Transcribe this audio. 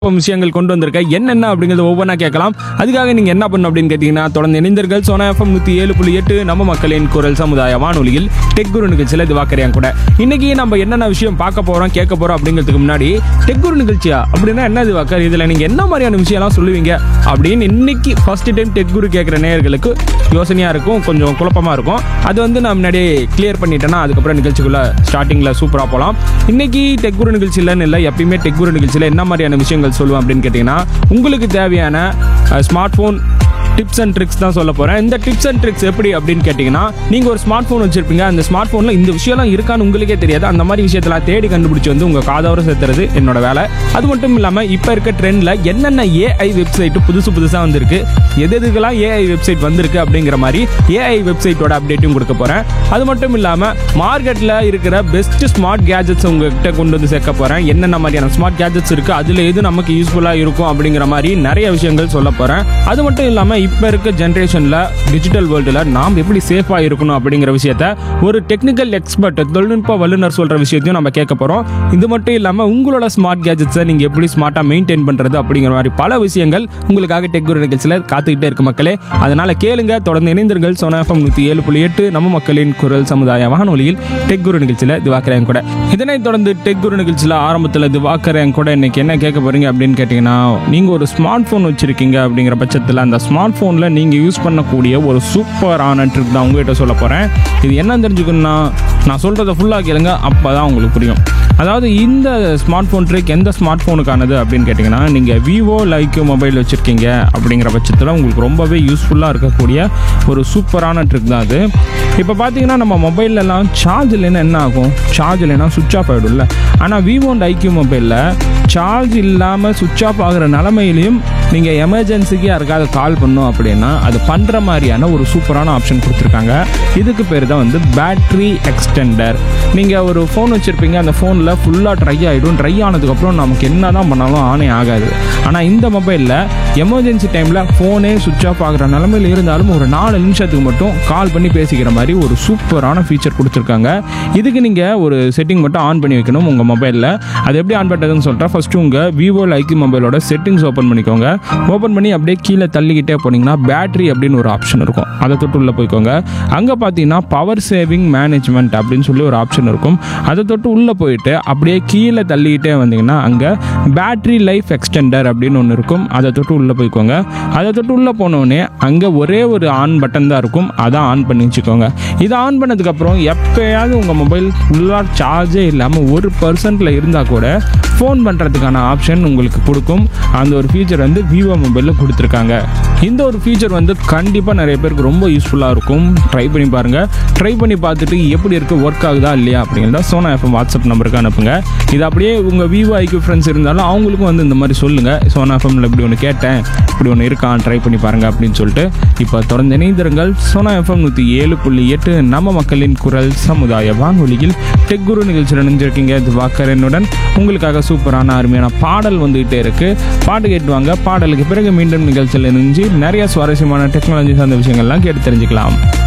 இப்போ விஷயங்கள் கொண்டு வந்திருக்கேன் என்னென்ன அப்படிங்கிறது ஒவ்வொன்றா கேட்கலாம் அதுக்காக நீங்கள் என்ன பண்ணணும் அப்படின்னு கேட்டிங்கன்னா தொடர்ந்து இணைந்தர்கள் சோனா எஃப்எம் நூற்றி ஏழு புள்ளி எட்டு நம்ம மக்களின் குரல் சமுதாய வானொலியில் டெக் குரு நிகழ்ச்சியில் திவாக்கரையான் கூட இன்னைக்கு நம்ம என்னென்ன விஷயம் பார்க்க போகிறோம் கேட்க போகிறோம் அப்படிங்கிறதுக்கு முன்னாடி டெக் குரு நிகழ்ச்சியா அப்படின்னா என்ன திவாக்கர் இதில் நீங்கள் என்ன மாதிரியான விஷயம்லாம் சொல்லுவீங்க அப்படின்னு இன்னைக்கு ஃபர்ஸ்ட் டைம் டெக் குரு கேட்குற நேயர்களுக்கு யோசனையாக இருக்கும் கொஞ்சம் குழப்பமாக இருக்கும் அது வந்து நான் முன்னாடியே கிளியர் பண்ணிட்டேன்னா அதுக்கப்புறம் நிகழ்ச்சிக்குள்ளே ஸ்டார்டிங்கில் சூப்பராக போகலாம் இன்னைக்கு டெக் குரு நிகழ்ச்சியிலன்னு இல்லை எப்பயுமே டெக் குரு நிகழ்ச்சியில் என்ன மாதிரியான விஷயங்கள் சொல்லுவேன் அப்படின்னு கேட்டிங்கன்னா உங்களுக்கு தேவையான smart phone tips and tricks தான் சொல்ல போகிறேன் இந்த டிப்ஸ் அண்ட் ட்ரிக்ஸ் எப்படி அப்படின்னு கேட்டிங்கன்னா நீங்கள் ஒரு ஸ்மார்ட் ஃபோன் வச்சுருப்பீங்க அந்த ஸ்மார்ட் ஃபோனில் இந்த விஷயம்லாம் இருக்கான்னு உங்களுக்கே தெரியாது அந்த மாதிரி விஷயத்தெல்லாம் தேடி கண்டுபிடிச்சி வந்து உங்கள் காதோர சேர்த்துறது என்னோட வேலை அது மட்டும் இல்லாமல் இப்போ இருக்க ட்ரெண்டில் என்னென்ன ஏஐ வெப்சைட் புதுசு புதுசாக வந்திருக்கு எது எதுக்கெல்லாம் ஏஐ வெப்சைட் வந்திருக்கு அப்படிங்கிற மாதிரி ஏஐ வெப்சைட்டோட அப்டேட்டும் கொடுக்க போகிறேன் அது மட்டும் இல்லாமல் மார்க்கெட்டில் இருக்கிற பெஸ்ட் ஸ்மார்ட் கேஜெட்ஸ் உங்ககிட்ட கொண்டு வந்து சேர்க்க போகிறேன் என்னென்ன மாதிரியான ஸ்மார்ட் கேஜெட்ஸ் இருக்குது அதில் எது நமக்கு யூஸ்ஃபுல்லாக இருக்கும் அப்படிங்கிற மாதிரி நிறைய விஷயங்கள் சொல்ல போகிறேன் அது மட்டும் இல்லாமல் இப்போ இருக்க ஜென்ரேஷனில் டிஜிட்டல் வேர்ல்டில் நாம் எப்படி சேஃபாக இருக்கணும் அப்படிங்கிற விஷயத்த ஒரு டெக்னிக்கல் எக்ஸ்பர்ட் தொழில்நுட்ப வல்லுநர் சொல்கிற விஷயத்தையும் நம்ம கேட்க போகிறோம் இது மட்டும் இல்லாமல் உங்களோட ஸ்மார்ட் கேஜெட்ஸை நீங்கள் எப்படி ஸ்மார்ட்டாக மெயின்டைன் பண்ணுறது அப்படிங்கிற மாதிரி பல விஷயங்கள் உங்களுக்காக டெக் குரு நிகழ்ச்சியில் காத்துக்கிட்டே இருக்கு மக்களே அதனால் கேளுங்க தொடர்ந்து இணைந்தர்கள் சோனா எஃப்எம் நூற்றி ஏழு புள்ளி எட்டு நம்ம மக்களின் குரல் சமுதாய வானொலியில் டெக் குரு நிகழ்ச்சியில் திவாக்கரேன் கூட இதனைத் தொடர்ந்து டெக் குரு நிகழ்ச்சியில் ஆரம்பத்தில் திவாக்கரேன் கூட இன்னைக்கு என்ன கேட்க போறீங்க அப்படின்னு கேட்டிங்கன்னா நீங்கள் ஒரு ஸ்மார்ட் ஃபோன் வச்சுருக்கீங்க அப்படிங்கிற பட்சத்தில் அந்த ஸ்மார்ட் ஃபோனில் நீங்கள் யூஸ் பண்ணக்கூடிய ஒரு சூப்பரான ட்ரிக் தான் உங்ககிட்ட சொல்ல போகிறேன் இது என்ன தெரிஞ்சுக்கணும்னா நான் சொல்கிறத ஃபுல்லாக கேளுங்க அப்போ தான் உங்களுக்கு புரியும் அதாவது இந்த ஸ்மார்ட் ஃபோன் ட்ரிக் எந்த ஸ்மார்ட் ஃபோனுக்கானது அப்படின்னு கேட்டிங்கன்னா நீங்கள் விவோ லைக்யூ மொபைல் வச்சுருக்கீங்க அப்படிங்கிற பட்சத்தில் உங்களுக்கு ரொம்பவே யூஸ்ஃபுல்லாக இருக்கக்கூடிய ஒரு சூப்பரான ட்ரிக் தான் அது இப்போ பார்த்தீங்கன்னா நம்ம மொபைல்லலாம் சார்ஜ் இல்லைன்னா என்ன ஆகும் சார்ஜ் இல்லைன்னா சுவிட்ச் ஆஃப் ஆகிடும்ல ஆனால் விவோ அண்ட் ஐக்யூ மொபைலில் சார்ஜ் இல்லாமல் சுவிட்ச் ஆஃப் ஆகிற நிலமையிலையும் நீங்கள் எமர்ஜென்சிக்கு யாருக்காவது கால் பண்ணோம் அப்படின்னா அது பண்ணுற மாதிரியான ஒரு சூப்பரான ஆப்ஷன் கொடுத்துருக்காங்க இதுக்கு பேர் தான் வந்து பேட்ரி எக்ஸ்டெண்டர் நீங்கள் ஒரு ஃபோன் வச்சுருப்பீங்க அந்த ஃபோனில் ஃபுல்லாக ட்ரை ஆகிடும் ட்ரை ஆனதுக்கப்புறம் நமக்கு என்ன தான் பண்ணாலும் ஆனே ஆகாது ஆனால் இந்த மொபைலில் எமர்ஜென்சி டைமில் ஃபோனே சுவிட்ச் ஆஃப் ஆகிற நிலமையில் இருந்தாலும் ஒரு நாலு நிமிஷத்துக்கு மட்டும் கால் பண்ணி பேசிக்கிற மாதிரி ஒரு சூப்பரான ஃபீச்சர் கொடுத்துருக்காங்க இதுக்கு நீங்கள் ஒரு செட்டிங் மட்டும் ஆன் பண்ணி வைக்கணும் உங்கள் மொபைலில் அது எப்படி ஆன் பண்ணுறதுன்னு சொல்கிறேன் ஃபஸ்ட்டு உங்கள் விவோ லைக்கு மொபைலோட செட்டிங்ஸ் ஓப்பன் பண்ணிக்கோங்க ஓப்பன் பண்ணி அப்படியே கீழே தள்ளிக்கிட்டே போனீங்கன்னா பேட்டரி அப்படின்னு ஒரு ஆப்ஷன் இருக்கும் அதை தொட்டு உள்ளே போய்க்கோங்க அங்கே பார்த்தீங்கன்னா பவர் சேவிங் மேனேஜ்மெண்ட் அப்படின்னு சொல்லி ஒரு ஆப்ஷன் இருக்கும் அதை தொட்டு உள்ளே போயிட்டு அப்படியே கீழே தள்ளிக்கிட்டே வந்தீங்கன்னா அங்கே பேட்டரி லைஃப் எக்ஸ்டெண்டர் அப்படின்னு ஒன்று இருக்கும் அதை தொட்டு உள்ளே போய்க்கோங்க அதை தொட்டு உள்ளே போனோடனே அங்கே ஒரே ஒரு ஆன் பட்டன் தான் இருக்கும் அதை ஆன் பண்ணி வச்சுக்கோங்க இதை ஆன் பண்ணதுக்கப்புறம் எப்போயாவது உங்கள் மொபைல் ஃபுல்லாக சார்ஜே இல்லாமல் ஒரு பர்சன்ட்டில் இருந்தால் கூட ஃபோன் பண்ணுறதுக்கான ஆப்ஷன் உங்களுக்கு கொடுக்கும் அந்த ஒரு ஃபீச்சர் வந்து விவோ மொபைலில் கொடுத்துருக்காங்க இந்த ஒரு ஃபீச்சர் வந்து கண்டிப்பாக நிறைய பேருக்கு ரொம்ப யூஸ்ஃபுல்லாக இருக்கும் ட்ரை பண்ணி பாருங்கள் ட்ரை பண்ணி பார்த்துட்டு எப்படி இருக்குது ஒர்க் ஆகுதா இல்லையா அப்படிங்கிறத சோனா எஃப்எம் வாட்ஸ்அப் நம்பருக்கு அனுப்புங்க இது அப்படியே உங்கள் விவோ ஐக்யூ ஃப்ரெண்ட்ஸ் இருந்தாலும் அவங்களுக்கும் வந்து இந்த மாதிரி சொல்லுங்கள் சோனா எஃப்எம்ல இப்படி ஒன்று கேட்டேன் இப்படி ஒன்று இருக்கான் ட்ரை பண்ணி பாருங்க அப்படின்னு சொல்லிட்டு இப்போ தொடர்ந்து இணைந்திருங்கள் சோனா எஃப்எம் நூற்றி ஏழு புள்ளி எட்டு நம்ம மக்களின் குரல் சமுதாய வானொலியில் டெக் குரு நிகழ்ச்சியில் நினைஞ்சிருக்கீங்க இது வாக்கரனுடன் உங்களுக்காக சூப்பரான அருமையான பாடல் வந்துகிட்டே இருக்கு பாட்டு கேட்டுவாங்க பாடலுக்கு பிறகு மீண்டும் நிகழ்ச்சியில் இணைஞ்சு நிறைய சுவாரஸ்யமான டெக்னாலஜி சார்ந்த விஷயங்கள்லாம் கேட்டு தெரிஞ்சுக்கலாம்